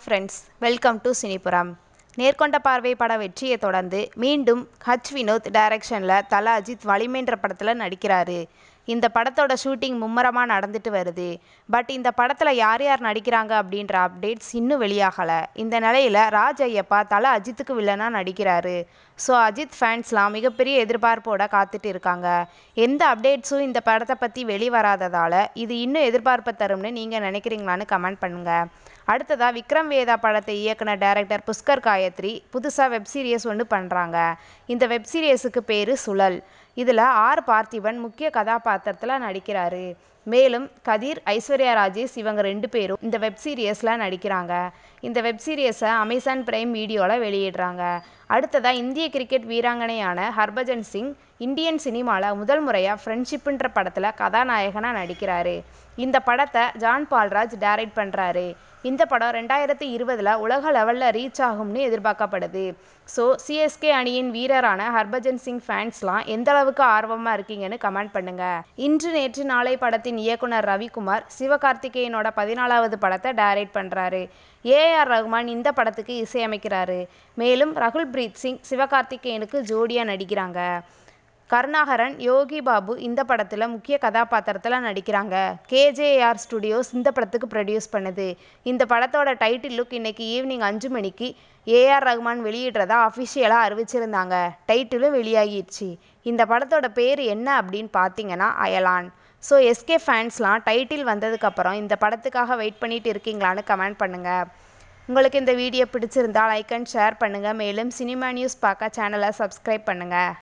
friends welcome to Cinipuram Nerkonda Paarvai பட வெற்றியை தொடர்ந்து மீண்டும் ஹச் வினோத் டைரக்ஷனில் தல அஜித் வலிமைன்ற படத்தில் நடிக்கிறாரு இந்த படத்தோட ஷூட்டிங் மும்முரமாக நடந்துட்டு வருது பட் இந்த படத்தில் யார் யார் நடிக்கிறாங்க அப்படின்ற அப்டேட்ஸ் இன்னும் வெளியாகலை இந்த நிலையில் ராஜ் ஐயப்பா தல அஜித்துக்கு வில்லனாக நடிக்கிறாரு ஸோ அஜித் ஃபேன்ஸ்லாம் மிகப்பெரிய எதிர்பார்ப்போட காத்துட்டு இருக்காங்க எந்த அப்டேட்ஸும் இந்த படத்தை பற்றி வெளிவராததால் இது இன்னும் எதிர்பார்ப்பை தரும்னு நீங்கள் நினைக்கிறீங்களான்னு கமெண்ட் பண்ணுங்கள் அடுத்ததாக விக்ரம் வேதா படத்தை இயக்குன டைரக்டர் புஷ்கர் காயத்ரி புதுசாக வெப் சீரியஸ் ஒன்று பண்ணுறாங்க இந்த வெப் சீரியஸுக்கு பேர் சுழல் இதில் ஆர் பார்த்திபன் முக்கிய கதாபாத்திரத்தில் நடிக்கிறாரு மேலும் கதிர் ஐஸ்வர்யா ராஜேஷ் இவங்க ரெண்டு பேரும் இந்த வெப் சீரியஸில் நடிக்கிறாங்க இந்த வெப் சீரியஸை அமேசான் பிரைம் வீடியோவில் வெளியிடுறாங்க அடுத்ததாக இந்திய கிரிக்கெட் வீராங்கனையான ஹர்பஜன் சிங் இந்தியன் சினிமாவில் முதல் முறையாக ஃப்ரெண்ட்ஷிப்புன்ற படத்தில் கதாநாயகனாக நடிக்கிறாரு இந்த படத்தை ஜான் பால்ராஜ் டைரக்ட் பண்ணுறாரு இந்த படம் ரெண்டாயிரத்தி இருபதில் உலக லெவலில் ரீச் ஆகும்னு எதிர்பார்க்கப்படுது ஸோ சிஎஸ்கே அணியின் வீரரான ஹர்பஜன் சிங் ஃபேன்ஸ்லாம் எந்த அளவுக்கு ஆர்வமாக இருக்கீங்கன்னு கமெண்ட் பண்ணுங்கள் இன்று நேற்று நாளை படத்தின் இயக்குனர் ரவிக்குமார் சிவகார்த்திகேயனோட பதினாலாவது படத்தை டைரக்ட் பண்ணுறாரு ஏஆர் ரஹ்மான் இந்த படத்துக்கு இசையமைக்கிறாரு மேலும் ரகுல் பிரீத் சிங் சிவகார்த்திகேயனுக்கு ஜோடியாக நடிக்கிறாங்க கருணாகரன் யோகி பாபு இந்த படத்தில் முக்கிய கதாபாத்திரத்தில் நடிக்கிறாங்க கேஜேஆர் ஸ்டுடியோஸ் இந்த படத்துக்கு ப்ரொடியூஸ் பண்ணுது இந்த படத்தோட டைட்டில் லுக் இன்னைக்கு ஈவினிங் அஞ்சு மணிக்கு ஏஆர் ரஹ்மான் வெளியிடுறதா அஃபிஷியலாக அறிவிச்சிருந்தாங்க டைட்டிலும் வெளியாகிடுச்சு இந்த படத்தோட பேர் என்ன அப்படின்னு பார்த்தீங்கன்னா அயலான் ஸோ எஸ்கே ஃபேன்ஸ்லாம் டைட்டில் வந்ததுக்கப்புறம் இந்த படத்துக்காக வெயிட் பண்ணிட்டு இருக்கீங்களான்னு கமெண்ட் பண்ணுங்கள் உங்களுக்கு இந்த வீடியோ பிடிச்சிருந்தா லைக் அண்ட் ஷேர் பண்ணுங்கள் மேலும் சினிமா நியூஸ் பார்க்க சேனலை சப்ஸ்கிரைப் பண்ணுங்கள்